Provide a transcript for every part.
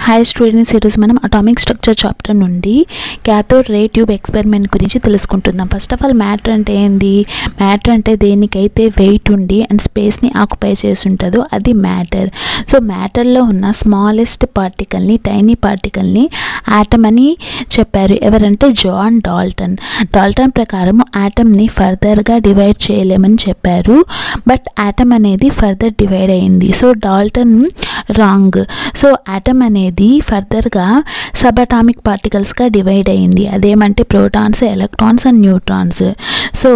high students ఈరోజు మనం atomic structure chapter నుండి క్యాథోడ్ రే ట్యూబ్ ఎక్స్పెరిమెంట్ గురించి తెలుసుకుంటున్నాం ఫస్ట్ ఆఫ్ ఆల్ మ్యాటర్ అంటే ఏంది మ్యాటర్ అంటే దేనికైతే వెయిట్ ఉండి అండ్ స్పేస్ని ఆక్యుపై చేసి ఉంటుందో అది మ్యాటర్ సో మ్యాటర్లో ఉన్న స్మాలెస్ట్ పార్టికల్ని టైనీ పార్టికల్ని యాటమ్ అని చెప్పారు ఎవరంటే జాన్ డాల్టన్ డాల్టన్ ప్రకారం యాటమ్ని ఫర్దర్గా డివైడ్ చేయలేమని చెప్పారు బట్ యాటమ్ అనేది ఫర్దర్ డివైడ్ అయింది so Dalton wrong so atom అనేది ఫర్దర్గా సబ్ అటామిక్ పార్టికల్స్గా డివైడ్ అయింది అదేమంటే protons electrons and neutrons so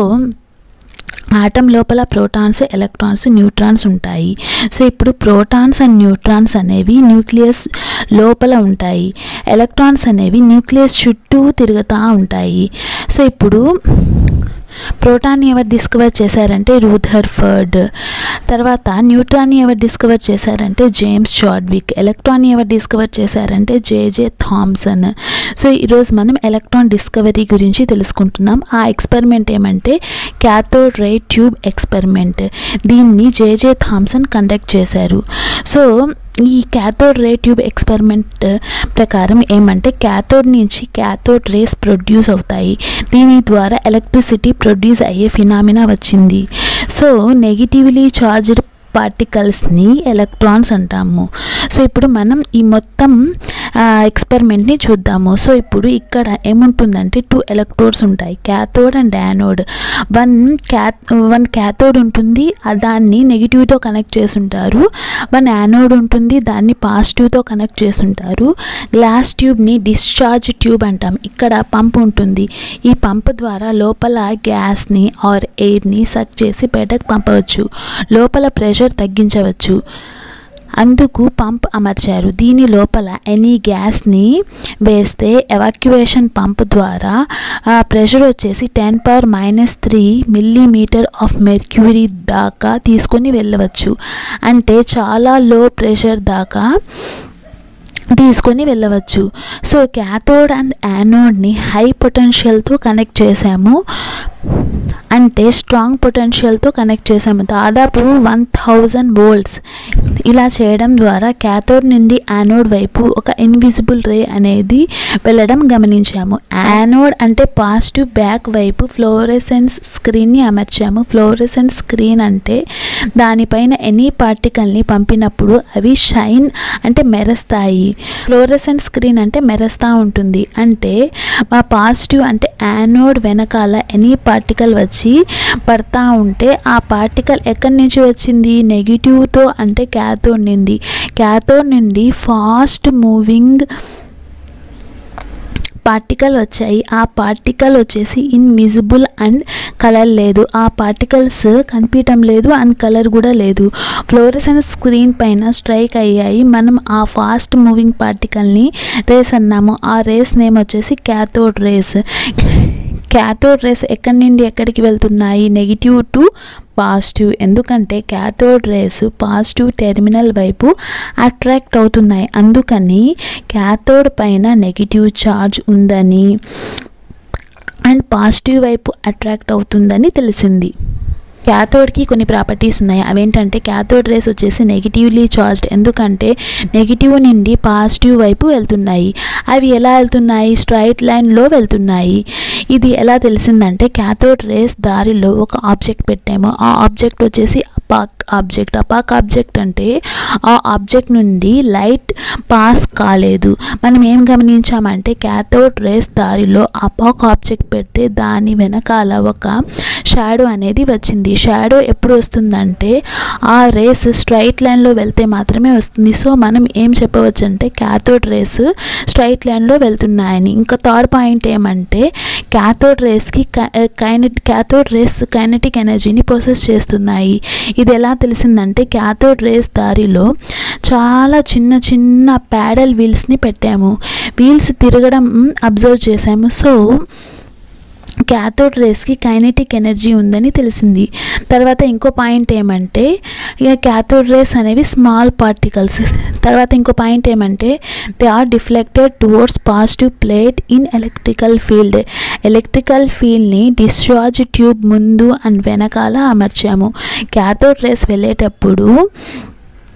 atom లోపల ప్రోటాన్స్ ఎలక్ట్రాన్స్ న్యూట్రాన్స్ ఉంటాయి సో ఇప్పుడు ప్రోటాన్స్ అండ్ న్యూట్రాన్స్ అనేవి న్యూక్లియస్ లోపల ఉంటాయి ఎలక్ట్రాన్స్ అనేవి న్యూక్లియస్ చుట్టూ తిరుగుతూ ఉంటాయి సో ఇప్పుడు ప్రోటాన్ని ఎవరు డిస్కవర్ చేశారంటే రూథర్ఫర్డ్ తర్వాత న్యూట్రాన్ని ఎవరు డిస్కవర్ చేశారంటే జేమ్స్ చాడ్విక్ ఎలక్ట్రాన్ని ఎవరు డిస్కవర్ చేశారంటే జేజే థామ్సన్ సో ఈరోజు మనం ఎలక్ట్రాన్ డిస్కవరీ గురించి తెలుసుకుంటున్నాం ఆ ఎక్స్పెరిమెంట్ ఏమంటే క్యాథోడ్ రే ట్యూబ్ ఎక్స్పెరిమెంట్ దీన్ని జేజే థామ్సన్ కండక్ట్ చేశారు సో ఈ క్యాథోడ్ రే ట్యూబ్ ఎక్స్పెరిమెంట్ ప్రకారం ఏమంటే క్యాథోడ్ నుంచి క్యాథోడ్ రేస్ ప్రొడ్యూస్ అవుతాయి దీని ద్వారా ఎలక్ట్రిసిటీ ప్రొడ్యూస్ అయ్యే ఫినామినా వచ్చింది సో నెగిటివ్లీ చార్జ్డ్ పార్టికల్స్ని ఎలక్ట్రాన్స్ అంటాము సో ఇప్పుడు మనం ఈ మొత్తం ఎక్స్పెరిమెంట్ని చూద్దాము సో ఇప్పుడు ఇక్కడ ఏముంటుందంటే టూ ఎలక్ట్రోడ్స్ ఉంటాయి cathode and anode one cath one cathode ఉంటుంది ఆ దాన్ని నెగిటివ్తో కనెక్ట్ చేసి ఉంటారు వన్ యానోడ్ ఉంటుంది దాన్ని పాజిటివ్తో కనెక్ట్ చేసి ఉంటారు గ్లాస్ ట్యూబ్ని డిశ్చార్జ్ ట్యూబ్ అంటాం ఇక్కడ పంప్ ఉంటుంది ఈ పంప్ ద్వారా లోపల గ్యాస్ని ఆర్ ఎయిర్ని సక్ చేసి బయటకు పంపవచ్చు లోపల ప్రెషర్ తగ్గించవచ్చు అందుకు పంప్ అమర్చారు దీని లోపల ఎనీ గ్యాస్ని వేస్తే ఎవాక్యువేషన్ పంప్ ద్వారా ప్రెషర్ వచ్చేసి ten power minus three millimetre of mercury దాకా తీసుకొని వెళ్ళవచ్చు అంటే చాలా లో ప్రెషర్ దాకా తీసుకొని వెళ్ళవచ్చు సో క్యాథోడ్ అండ్ యానోడ్ని హై పొటెన్షియల్తో కనెక్ట్ చేసాము అంటే స్ట్రాంగ్ పొటెన్షియల్తో కనెక్ట్ చేసాము దాదాపు వన్ థౌజండ్ వోల్ట్స్ ఇలా చేయడం ద్వారా క్యాథోడ్ నుండి యానోడ్ వైపు ఒక ఇన్విజిబుల్ రే అనేది వెళ్ళడం గమనించాము యానోడ్ అంటే పాజిటివ్ బ్యాక్ వైపు ఫ్లోరెసెన్స్ స్క్రీన్ని అమర్చాము ఫ్లోరెసెన్స్ స్క్రీన్ అంటే దానిపైన ఎనీ పార్టికల్ని పంపినప్పుడు అవి షైన్ అంటే మెరుస్తాయి ఫ్లోరెసెంట్ స్క్రీన్ అంటే మెరుస్తూ ఉంటుంది అంటే మా పాజిటివ్ అంటే యానోడ్ వెనకాల ఎనీ పార్టికల్ వచ్చి పడతా ఉంటే ఆ పార్టికల్ ఎక్కడి నుంచి వచ్చింది నెగిటివ్తో అంటే క్యాథోడ్ నుండి క్యాథోడ్ నుండి ఫాస్ట్ మూవింగ్ పార్టికల్ వచ్చాయి ఆ పార్టికల్ వచ్చేసి ఇన్విజిబుల్ అండ్ కలర్ లేదు ఆ పార్టికల్స్ కనిపించడం లేదు అండ్ కలర్ కూడా లేదు ఫ్లోరెసెంట్ స్క్రీన్ పైన స్ట్రైక్ అయ్యాయి మనం ఆ ఫాస్ట్ మూవింగ్ పార్టికల్ని రేస్ అన్నాము ఆ రేస్ నేమ్ వచ్చేసి క్యాథోడ్ రేస్ క్యాథోడ్ రేస్ ఎక్కడి నుండి ఎక్కడికి వెళ్తున్నాయి నెగిటివ్ టు పాజిటివ్ ఎందుకంటే క్యాథోడ్ రేస్ పాజిటివ్ టెర్మినల్ వైపు అట్రాక్ట్ అవుతున్నాయి అందుకని క్యాథోడ్ పైన నెగిటివ్ ఛార్జ్ ఉందని అండ్ పాజిటివ్ వైపు అట్రాక్ట్ అవుతుందని తెలిసింది క్యాథోడ్కి కొన్ని ప్రాపర్టీస్ ఉన్నాయి అవేంటంటే క్యాథోడ్ రేస్ వచ్చేసి నెగిటివ్లీ చార్జ్డ్ ఎందుకంటే నెగిటివ్ నుండి పాజిటివ్ వైపు వెళ్తున్నాయి అవి ఎలా వెళ్తున్నాయి స్ట్రైట్ లైన్లో వెళ్తున్నాయి ఇది ఎలా తెలిసిందంటే క్యాథోడ్ రేస్ దారిలో ఒక ఆబ్జెక్ట్ పెట్టాము ఆ ఆబ్జెక్ట్ వచ్చేసి అపాక్ ఆబ్జెక్ట్ అపాక్ ఆబ్జెక్ట్ అంటే ఆ ఆబ్జెక్ట్ నుండి లైట్ పాస్ కాలేదు మనం ఏం గమనించామంటే క్యాథోడ్ రేస్ దారిలో అపాక్ ఆబ్జెక్ట్ పెడితే దాని వెనకాల ఒక షాడో అనేది వచ్చింది షాడో ఎప్పుడు వస్తుందంటే ఆ రేస్ స్ట్రైట్ లైన్లో వెళ్తే మాత్రమే వస్తుంది సో మనం ఏం చెప్పవచ్చు అంటే క్యాథోడ్ రేస్ స్ట్రైట్ లైన్లో వెళ్తున్నాయని ఇంకా థర్డ్ పాయింట్ ఏమంటే క్యాథోడ్ రేస్కి కైనెట్ క్యాథోడ్ రేస్ కైనెటిక్ ఎనర్జీని ప్రొసెస్ చేస్తున్నాయి ఇది ఎలా తెలిసిందంటే క్యాథోడ్ రేస్ దారిలో చాలా చిన్న చిన్న ప్యాడల్ వీల్స్ని పెట్టాము వీల్స్ తిరగడం అబ్జర్వ్ చేసాము సో క్యాథోడ్ రేస్కి కైనెటిక్ ఎనర్జీ ఉందని తెలిసింది తర్వాత ఇంకో పాయింట్ ఏమంటే ఇక క్యాథోడ్ రేస్ అనేవి స్మాల్ పార్టికల్స్ తర్వాత ఇంకో పాయింట్ ఏమంటే they are deflected towards positive plate in electrical field electrical ఫీల్డ్ని డిశ్చార్జ్ ట్యూబ్ ముందు అండ్ వెనకాల అమర్చాము క్యాథోడ్ రేస్ వెళ్ళేటప్పుడు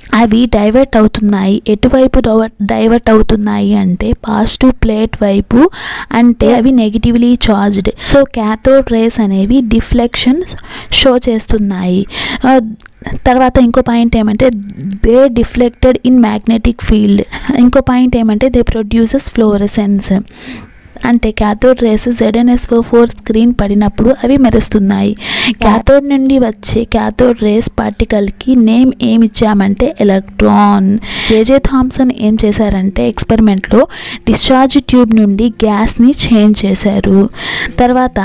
అవి డైవర్ట్ అవుతున్నాయి ఎటువైపు డవ- డైవర్ట్ అవుతున్నాయి అంటే పాజిటివ్ ప్లేట్ వైపు అంటే అవి negatively charged so cathode rays అనేవి డిఫ్లెక్షన్ షో చేస్తున్నాయి ఆ, తర్వాత ఇంకో పాయింట్ ఏమంటే they deflected in magnetic field ఇంకో పాయింట్ ఏమంటే దే ప్రొడ్యూసెస్ ఫ్లోరసెన్స్ అంటే cathode rays ZnSO four screen పడినప్పుడు అవి మెరుస్తున్నాయి క్యాథోడ్ నుండి వచ్చే క్యాథోడ్ రేస్ పార్టికల్కి నేమ్ ఏమి ఇచ్చామంటే ఎలక్ట్రాన్ జేజే థామ్సన్ ఏం చేశారంటే ఎక్స్పెరిమెంట్లో డిశ్చార్జ్ ట్యూబ్ నుండి గ్యాస్ని చేంజ్ చేశారు తర్వాత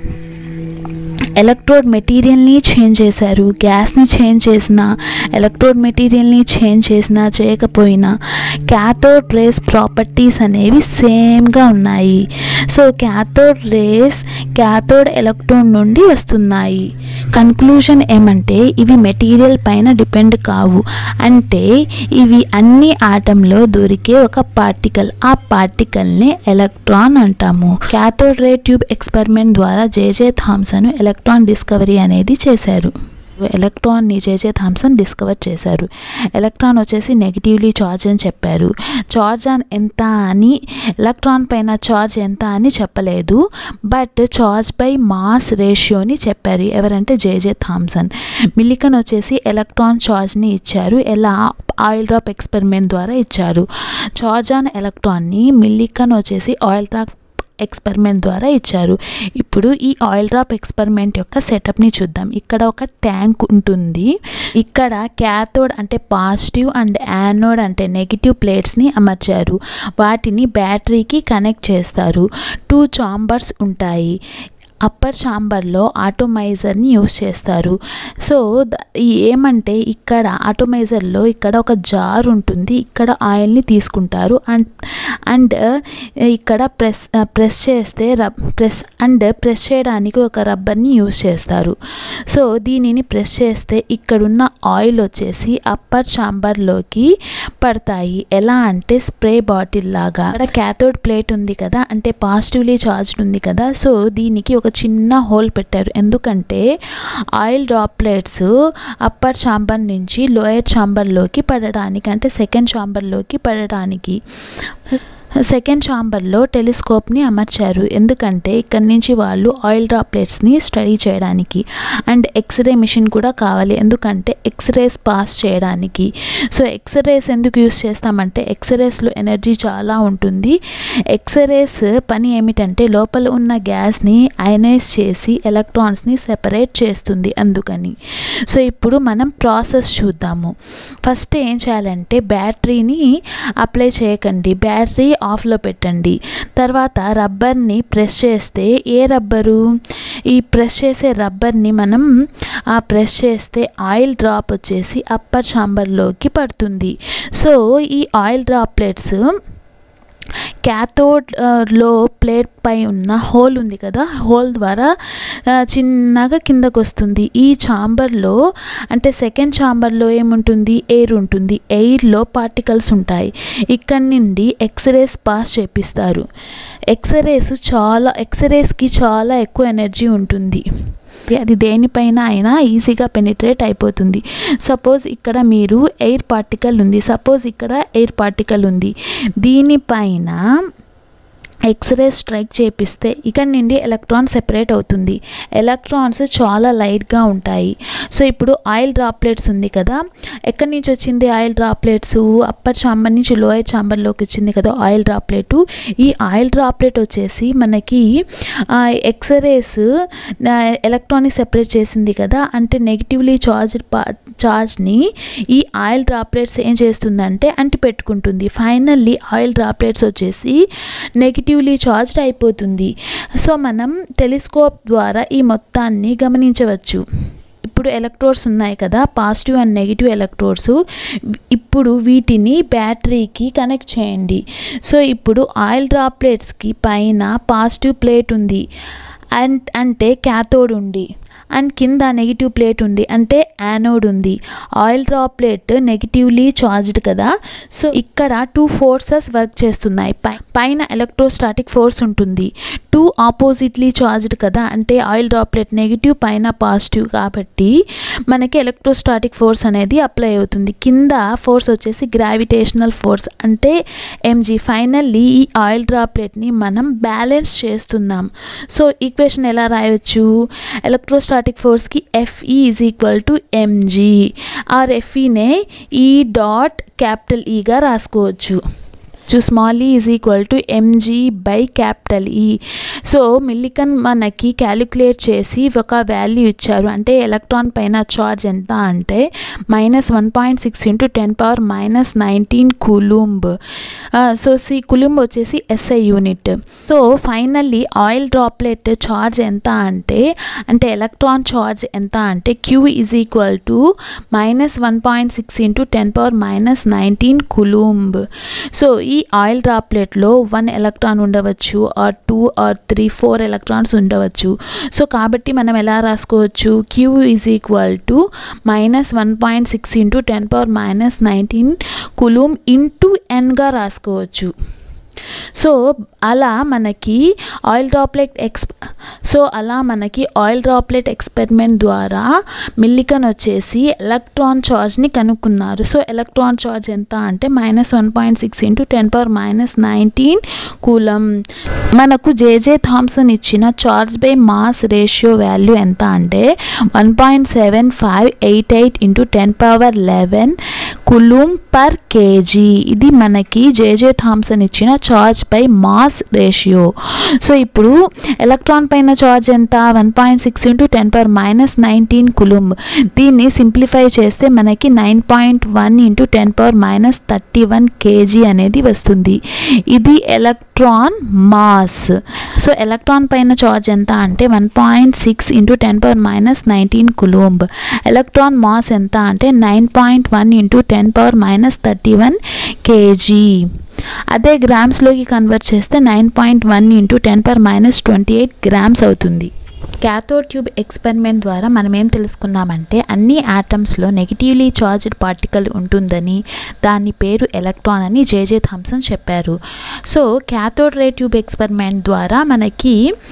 ఎలక్ట్రోడ్ మెటీరియల్ని చేంజ్ చేశారు గ్యాస్ని చేంజ్ చేసిన ఎలక్ట్రోడ్ మెటీరియల్ని చేంజ్ చేసినా చేయకపోయినా క్యాథోడ్ రేస్ ప్రాపర్టీస్ అనేవి సేమ్గా ఉన్నాయి so cathode rays cathode electrode నుండి వస్తున్నాయి కన్క్లూజన్ ఏమంటే ఇవి మెటీరియల్ పైన డిపెండ్ కావు అంటే ఇవి అన్ని ఆటంలో దొరికే ఒక పార్టికల్ ఆ పార్టికల్ని ఎలక్ట్రాన్ అంటాము క్యాథోడ్ రే ట్యూబ్ ఎక్స్పెరిమెంట్ ద్వారా జేజే థామ్సన్ ఎలక్ట్రాన్ డిస్కవరీ అనేది చేశారు ఎలక్ట్రాన్ని జేజే థామ్సన్ డిస్కవర్ చేశారు ఎలక్ట్రాన్ వచ్చేసి నెగిటివ్లీ చార్జ్ అని చెప్పారు చార్జ్ అని ఎంత అని ఎలక్ట్రాన్ పైన చార్జ్ ఎంత అని చెప్పలేదు బట్ చార్జ్ బై మాస్ రేషియోని చెప్పారు ఎవరంటే జేజే థామ్సన్ మిల్లికన్ వచ్చేసి ఎలక్ట్రాన్ చార్జ్ని ఇచ్చారు ఎలా ఆయిల్ డ్రాప్ ఎక్స్పెరిమెంట్ ద్వారా ఇచ్చారు చార్జ్ ఆన్ ఎలక్ట్రాన్ని మిల్లికన్ వచ్చేసి ఆయిల్ డ్రాప్ ఎక్స్పెరిమెంట్ ద్వారా ఇచ్చారు ఇప్పుడు ఈ ఆయిల్ డ్రాప్ ఎక్స్పెరిమెంట్ యొక్క సెటప్ని చూద్దాం ఇక్కడ ఒక ట్యాంక్ ఉంటుంది ఇక్కడ క్యాథోడ్ అంటే పాజిటివ్ అండ్ యానోడ్ అంటే నెగిటివ్ ప్లేట్స్ని అమర్చారు వాటిని బ్యాటరీకి కనెక్ట్ చేస్తారు టూ చాంబర్స్ ఉంటాయి అప్పర్ ఛాంబర్లో ఆటోమైజర్ని యూస్ చేస్తారు సో ద- ఈ ఏమంటే ఇక్కడ ఆటోమైజర్లో ఇక్కడ ఒక జార్ ఉంటుంది ఇక్కడ ఆయిల్ని తీసుకుంటారు అండ్ అండ్ ఇక్కడ ప్రెస్ ప్రెస్ చేస్తే రబ్ ప్రెస్ అండ్ ప్రెస్ చేయడానికి ఒక రబ్బర్ని యూస్ చేస్తారు సో దీనిని ప్రెస్ చేస్తే ఇక్కడున్న ఆయిల్ వచ్చేసి అప్పర్ ఛాంబర్లోకి పడతాయి ఎలా అంటే స్ప్రే బాటిల్ లాగా ఇక్కడ క్యాథోడ్ ప్లేట్ ఉంది కదా అంటే పాజిటివ్లీ చార్జ్డ్ ఉంది కదా సో దీనికి ఒక చిన్న హోల్ పెట్టారు ఎందుకంటే ఆయిల్ డ్రాప్లెట్స్ అప్పర్ ఛాంబర్ నుంచి లోయర్ ఛాంబర్లోకి పడడానికి అంటే సెకండ్ ఛాంబర్లోకి పడడానికి సెకండ్ ఛాంబర్లో టెలిస్కోప్ని అమర్చారు ఎందుకంటే ఇక్కడి నుంచి వాళ్ళు ఆయిల్ డ్రాప్లెట్స్ని స్టడీ చేయడానికి అండ్ ఎక్స్రే మిషన్ కూడా కావాలి ఎందుకంటే ఎక్స్రేస్ పాస్ చేయడానికి సో ఎక్స్రేస్ ఎందుకు యూస్ చేస్తామంటే ఎక్స్రేస్లో ఎనర్జీ చాలా ఉంటుంది ఎక్స్రేస్ పని ఏమిటంటే లోపల ఉన్న గ్యాస్ని అయనైజ్ చేసి ఎలక్ట్రాన్స్ని సెపరేట్ చేస్తుంది అందుకని సో ఇప్పుడు మనం ప్రాసెస్ చూద్దాము ఫస్ట్ ఏం చేయాలంటే బ్యాటరీని అప్లై చేయకండి బ్యాటరీ ఆఫ్లో పెట్టండి తర్వాత రబ్బర్ని ప్రెస్ చేస్తే ఏ రబ్బరు ఈ ప్రెస్ చేసే రబ్బర్ని మనం ఆ ప్రెస్ చేస్తే ఆయిల్ డ్రాప్ వచ్చేసి అప్పర్ ఛాంబర్లోకి పడుతుంది సో ఈ ఆయిల్ డ్రాప్లెట్స్ క్యాథోడ్ ఆ, లో ప్లేట్ పై ఉన్న హోల్ ఉంది కదా హోల్ ద్వారా ఆ, చిన్నగా కిందకు వస్తుంది ఈ ఛాంబర్లో అంటే సెకండ్ ఛాంబర్లో ఏముంటుంది ఎయిర్ ఉంటుంది ఎయిర్లో పార్టికల్స్ ఉంటాయి ఇక్కడ నుండి ఎక్స్రేస్ పాస్ చేపిస్తారు ఎక్స్రేస్ చాలా ఎక్స్రేస్కి చాలా ఎక్కువ ఎనర్జీ ఉంటుంది అది దేనిపైన అయినా ఈజీగా పెనిట్రేట్ అయిపోతుంది సపోజ్ ఇక్కడ మీరు ఎయిర్ పార్టికల్ ఉంది సపోజ్ ఇక్కడ ఎయిర్ పార్టికల్ ఉంది దీనిపైన ఎక్స్రే స్ట్రైక్ చేపిస్తే ఇక్కడ నుండి ఎలక్ట్రాన్ సెపరేట్ అవుతుంది ఎలక్ట్రాన్స్ చాలా లైట్గా ఉంటాయి సో ఇప్పుడు ఆయిల్ డ్రాప్లెట్స్ ఉంది కదా ఎక్కడి నుంచి వచ్చింది ఆయిల్ డ్రాప్లెట్స్ అప్పర్ ఛాంబర్ నుంచి లోయర్ ఛాంబర్లోకి వచ్చింది కదా ఆయిల్ డ్రాప్లెట్ ఈ ఆయిల్ డ్రాప్లెట్ వచ్చేసి మనకి ఎక్స్రేస్ ఎలక్ట్రాన్ని సెపరేట్ చేసింది కదా అంటే నెగిటివ్లీ చార్జ్ చార్జ్ని ఈ ఆయిల్ డ్రాప్లెట్స్ ఏం చేస్తుందంటే అంటి పెట్టుకుంటుంది ఫైనల్లీ ఆయిల్ డ్రాప్లెట్స్ వచ్చేసి నెగిటివ్లీ చార్జ్డ్ అయిపోతుంది సో మనం టెలిస్కోప్ ద్వారా ఈ మొత్తాన్ని గమనించవచ్చు ఇప్పుడు ఎలక్ట్రోడ్స్ ఉన్నాయి కదా పాజిటివ్ అండ్ నెగిటివ్ ఎలక్ట్రోడ్స్ ఇప్పుడు వీటిని బ్యాటరీకి కనెక్ట్ చేయండి సో ఇప్పుడు ఆయిల్ డ్రాప్లెట్స్కి పైన పాజిటివ్ ప్లేట్ ఉంది అండ్ అంటే క్యాథోడ్ ఉంది అండ్ కింద నెగిటివ్ ప్లేట్ ఉంది అంటే యానోడ్ ఉంది ఆయిల్ డ్రాప్లెట్ నెగిటివ్లీ చార్జ్డ్ కదా సో ఇక్కడ టూ ఫోర్సెస్ వర్క్ చేస్తున్నాయి పై- పైన ఎలక్ట్రోస్టాటిక్ ఫోర్స్ ఉంటుంది టూ ఆపోజిట్లీ చార్జ్డ్ కదా అంటే ఆయిల్ డ్రాప్లెట్ నెగిటివ్ పైన పాజిటివ్ కాబట్టి మనకి ఎలక్ట్రోస్టాటిక్ ఫోర్స్ అనేది అప్లై అవుతుంది కింద ఫోర్స్ వచ్చేసి గ్రావిటేషనల్ ఫోర్స్ అంటే ఎంజీ ఫైనల్లీ ఈ ఆయిల్ డ్రాప్లెట్ని మనం బ్యాలెన్స్ చేస్తున్నాం సో ఈక్వేషన్ ఎలా రాయవచ్చు ఎలక్ట్రోస్టాటిక్ ఫోర్స్కి FE is equal to mg or ఎఫ్ఈనే ఈ డాట్ క్యాపిటల్ ఈగా రాసుకోవచ్చు so small E is equal to mg by capital E so Millikan మనకి క్యాలిక్యులేట్ చేసి ఒక వాల్యూ ఇచ్చారు అంటే ఎలక్ట్రాన్ పైన చార్జ్ ఎంత అంటే minus one point six into ten power minus nineteen coulomb so C coulomb వచ్చేసి SI unit so finally oil droplet charge ఎంత అంటే అంటే ఎలక్ట్రాన్ చార్జ్ ఎంత అంటే Q is equal to minus one point six into ten power minus nineteen coulomb so ఈ oil డ్రాప్లెట్లో one electron ఉండవచ్చు or two or three four electrons ఉండవచ్చు so కాబట్టి మనం ఎలా రాసుకోవచ్చు Q is equal to minus one point six into ten power minus nineteen coulomb into ఎన్గా రాసుకోవచ్చు సో అలా మనకి ఆయిల్ డ్రాప్లెట్ ఎక్స్ సో అలా మనకి ఆయిల్ డ్రాప్లెట్ ఎక్స్పెరిమెంట్ ద్వారా మిల్లికన్ వచ్చేసి ఎలక్ట్రాన్ చార్జ్ని కనుక్కున్నారు సో ఎలక్ట్రాన్ చార్జ్ ఎంత అంటే minus one point six into ten power minus nineteen coulomb మనకు జేజే థామ్సన్ ఇచ్చిన charge by mass ratio value ఎంత అంటే one point seven five eight eight into ten power eleven coulomb per kg ఇది మనకి JJ Thomson ఇచ్చిన charge by mass ratio so ఇప్పుడు electron పైన charge ఎంత one point six into ten power minus nineteen coulomb దీన్ని simplify చేస్తే మనకి nine point one into ten power minus thirty one kg అనేది వస్తుంది ఇది ఎలక్ట్రాన్ మాస్ సో ఎలక్ట్రాన్ పైన చార్జ్ ఎంత అంటే one point six into ten power minus nineteen coulomb electron mass ఎంత అంటే nine point one into ten power minus thirty one kg అదే గ్రామ్స్లోకి కన్వర్ట్ చేస్తే nine point one into ten per minus twenty eight grams అవుతుంది cathode tube experiment ద్వారా మనం ఏం తెలుసుకున్నామంటే అన్ని ఆటమ్స్లో నెగిటివ్లీ చార్జ్డ్ పార్టికల్ ఉంటుందని దాని పేరు ఎలక్ట్రాన్ అని జేజే థామ్సన్ చెప్పారు so cathode ray tube experiment ద్వారా మనకి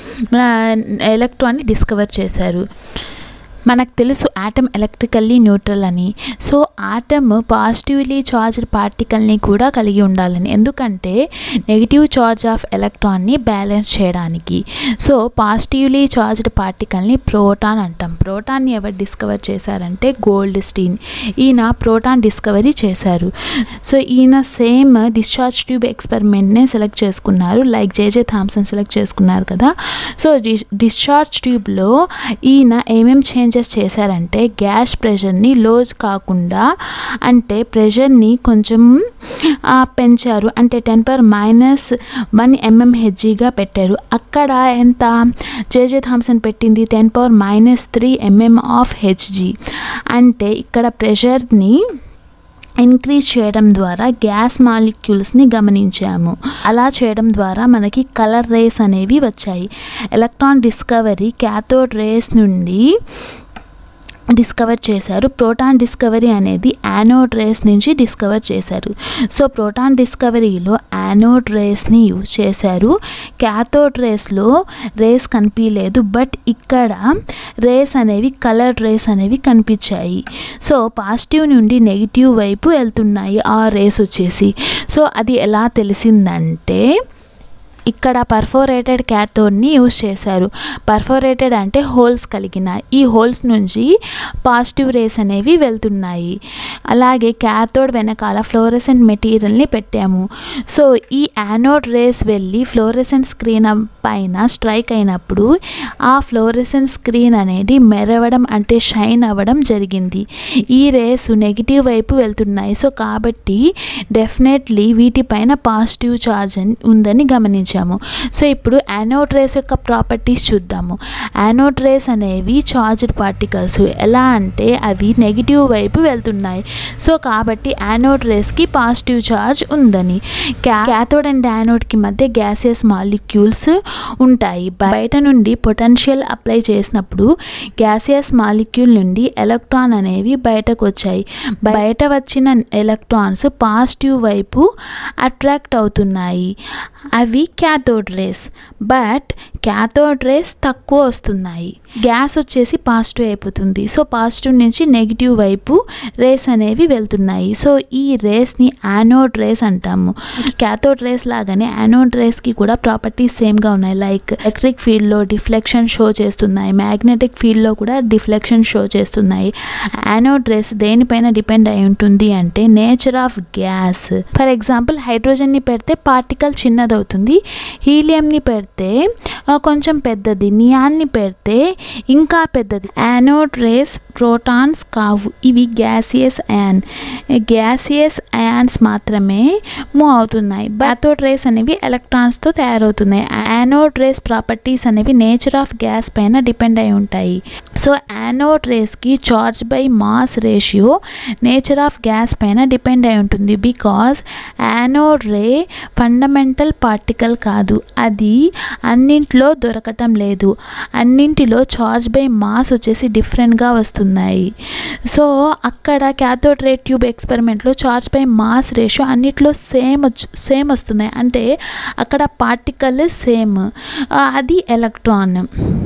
ఎలక్ట్రాన్ని డిస్కవర్ చేశారు మనకు తెలుసు ఆటమ్ ఎలక్ట్రికల్లీ న్యూట్రల్ అని సో ఆటమ్ పాజిటివ్లీ చార్జ్డ్ పార్టికల్ని కూడా కలిగి ఉండాలని ఎందుకంటే నెగిటివ్ చార్జ్ ఆఫ్ ఎలక్ట్రాన్ని బ్యాలెన్స్ చేయడానికి సో పాజిటివ్లీ చార్జ్డ్ పార్టికల్ని ప్రోటాన్ అంటాం ప్రోటాన్ని ఎవరు డిస్కవర్ చేశారంటే గోల్డ్ స్టీన్ ఈయన ప్రోటాన్ డిస్కవరీ చేశారు సో ఈయన సేమ్ డిశ్చార్జ్ ట్యూబ్ ఎక్స్పెరిమెంట్నే సెలెక్ట్ చేసుకున్నారు లైక్ జేజే థామ్సన్ సెలెక్ట్ చేసుకున్నారు కదా సో డిశ్చార్జ్ ట్యూబ్లో ఈయన ఏమేం చేంజెస్ చేశారంటే గ్యాస్ ప్రెషర్ని లోజ్ కాకుండా అంటే ప్రెషర్ని కొంచెం ఆ, పెంచారు అంటే టెన్ పర్ మైనస్ వన్ ఎంఎంహెచ్జిగా పెట్టారు అక్కడ ఎంత జేజే థామ్సన్ పెట్టింది ten power minus three M M of H G అంటే ఇక్కడ ప్రెషర్ని ఇంక్రీజ్ చేయడం ద్వారా గ్యాస్ మాలిక్యూల్స్ని గమనించాము అలా చేయడం ద్వారా మనకి కలర్ రేస్ అనేవి వచ్చాయి ఎలక్ట్రాన్ డిస్కవరీ క్యాథోడ్ రేస్ నుండి డిస్కవర్ చేశారు ప్రోటాన్ డిస్కవరీ అనేది యానోడ్ రేస్ నుంచి డిస్కవర్ చేశారు సో ప్రోటాన్ డిస్కవరీలో యానోడ్ రేస్ని యూజ్ చేశారు క్యాథోడ్ రేస్లో రేస్ కనిపించలేదు బట్ ఇక్కడ రేస్ అనేవి కలర్డ్ రేస్ అనేవి కనిపించాయి సో పాజిటివ్ నుండి నెగిటివ్ వైపు వెళ్తున్నాయి ఆ రేస్ వచ్చేసి సో అది ఎలా తెలిసిందంటే ఇక్కడ పర్ఫోరేటెడ్ క్యాథోడ్ని యూజ్ చేశారు పర్ఫోరేటెడ్ అంటే హోల్స్ కలిగిన ఈ హోల్స్ నుంచి పాజిటివ్ రేస్ అనేవి వెళ్తున్నాయి అలాగే క్యాథోడ్ వెనకాల ఫ్లోరెసెంట్ మెటీరియల్ని పెట్టాము సో ఈ యానోడ్ రేస్ వెళ్ళి ఫ్లోరెసెంట్ స్క్రీన్ పైన స్ట్రైక్ అయినప్పుడు ఆ ఫ్లోరెసెంట్ స్క్రీన్ అనేది మెరవడం అంటే షైన్ అవ్వడం జరిగింది ఈ రేసు నెగిటివ్ వైపు వెళ్తున్నాయి సో కాబట్టి డెఫినెట్లీ వీటిపైన పాజిటివ్ ఛార్జ్ అని ఉందని గమనించాము సో ఇప్పుడు యానోడ్ రేస్ యొక్క ప్రాపర్టీస్ చూద్దాము యానోడ్ రేస్ అనేవి చార్జ్డ్ పార్టికల్స్ ఎలా అంటే అవి నెగిటివ్ వైపు వెళ్తున్నాయి సో కాబట్టి యానోడ్ రేస్కి పాజిటివ్ ఛార్జ్ ఉందని క్యాథోడ్ అండ్ యానోడ్కి మధ్య గ్యాసియస్ మాలిక్యూల్స్ ఉంటాయి బయట నుండి పొటెన్షియల్ అప్లై చేసినప్పుడు గ్యాసియస్ మాలిక్యూల్ నుండి ఎలక్ట్రాన్ అనేవి బయటకు వచ్చాయి బయట వచ్చిన ఎలక్ట్రాన్స్ పాజిటివ్ వైపు అట్రాక్ట్ అవుతున్నాయి అవి cathode rays but cathode rays తక్కువ వస్తున్నాయి గ్యాస్ వచ్చేసి పాజిటివ్ అయిపోతుంది సో పాజిటివ్ నుంచి నెగిటివ్ వైపు రేస్ అనేవి వెళ్తున్నాయి సో ఈ రేస్ని యానోడ్ రేస్ అంటాము క్యాథోడ్ రేస్ లాగానే యానోడ్ రేస్కి కూడా ప్రాపర్టీస్ సేమ్గా ఉన్నాయి లైక్ ఎలక్ట్రిక్ ఫీల్డ్లో డిఫ్లెక్షన్ షో చేస్తున్నాయి మ్యాగ్నెటిక్ ఫీల్డ్లో కూడా డిఫ్లెక్షన్ షో చేస్తున్నాయి యానోడ్ రేస్ దేనిపైన డిపెండ్ అయి ఉంటుంది అంటే nature of gas for example హైడ్రోజన్ని పెడితే పార్టికల్ చిన్నదవుతుంది హీలియంని పెడితే ఆ, కొంచెం పెద్దది నియాన్ని పెడితే ఇంకా పెద్దది యానోడ్ రేస్ ప్రోటాన్స్ కావు ఇవి గ్యాసియస్ అయాన్ గ్యాసియస్ అయాన్స్ మాత్రమే మూవ్ అవుతున్నాయి బ్యాథోడ్ రేస్ అనేవి ఎలక్ట్రాన్స్తో తయారవుతున్నాయి యానోడ్ రేస్ ప్రాపర్టీస్ అనేవి నేచర్ ఆఫ్ గ్యాస్ పైన డిపెండ్ అయి ఉంటాయి సో యానోడ్ రేస్కి charge by mass ratio nature of gas పైన డిపెండ్ అయి ఉంటుంది because anode ray fundamental particle కాదు అది అన్నింటిలో దొరకటం లేదు అన్నింటిలో చార్జ్ బై మాస్ వచ్చేసి డిఫరెంట్గా వస్తున్నాయి సో అక్కడ క్యాథోడ్ రే ట్యూబ్ ఎక్స్పెరిమెంట్లో చార్జ్ బై మాస్ రేషియో అన్నిట్లో సేమ్ వచ్చి సేమ్ వస్తున్నాయి అంటే అక్కడ పార్టికల్ సేమ్ అది ఎలక్ట్రాన్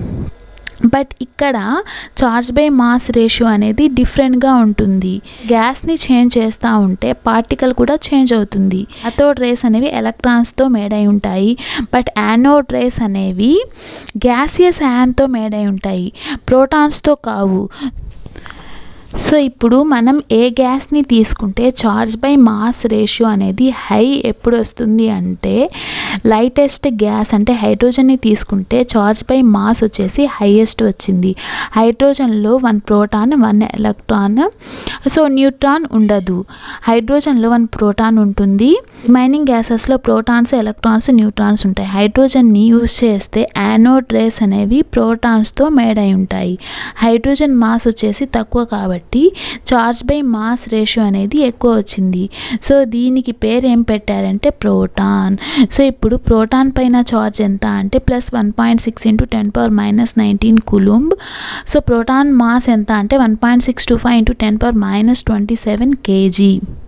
బట్ ఇక్కడ చార్జ్ బై మాస్ రేషియో అనేది డిఫరెంట్గా ఉంటుంది గ్యాస్ని చేంజ్ చేస్తూ ఉంటే పార్టికల్ కూడా చేంజ్ అవుతుంది అథోడ్ రేస్ అనేవి ఎలక్ట్రాన్స్తో మేడ్ అయి ఉంటాయి బట్ యానోడ్ రేస్ అనేవి గ్యాసియస్ యాన్తో మేడ్ అయి ఉంటాయి ప్రోటాన్స్తో కావు సో ఇప్పుడు మనం ఏ గ్యాస్ని తీసుకుంటే చార్జ్ బై మాస్ రేషియో అనేది హై ఎప్పుడు వస్తుంది అంటే లైటెస్ట్ గ్యాస్ అంటే హైడ్రోజన్ని తీసుకుంటే చార్జ్ బై మాస్ వచ్చేసి హైయెస్ట్ వచ్చింది హైడ్రోజన్లో one proton one electron so neutron ఉండదు హైడ్రోజన్లో వన్ ప్రోటాన్ ఉంటుంది రిమైనింగ్ గ్యాసెస్లో ప్రోటాన్స్ ఎలక్ట్రాన్స్ న్యూట్రాన్స్ ఉంటాయి హైడ్రోజన్ని యూజ్ చేస్తే యానోడ్ రేస్ అనేవి ప్రోటాన్స్తో మేడ్ అయి ఉంటాయి హైడ్రోజన్ మాస్ వచ్చేసి తక్కువ కాబట్టి చార్జ్ బై మాస్ రేషియో అనేది ఎక్కువ వచ్చింది సో దీనికి పేరు ఏం పెట్టారంటే ప్రోటాన్ సో ఇప్పుడు ప్రోటాన్ పైన చార్జ్ ఎంత అంటే plus one point six into ten power minus nineteen coulomb so proton mass ఎంత అంటే one point six two five into ten power minus twenty seven KG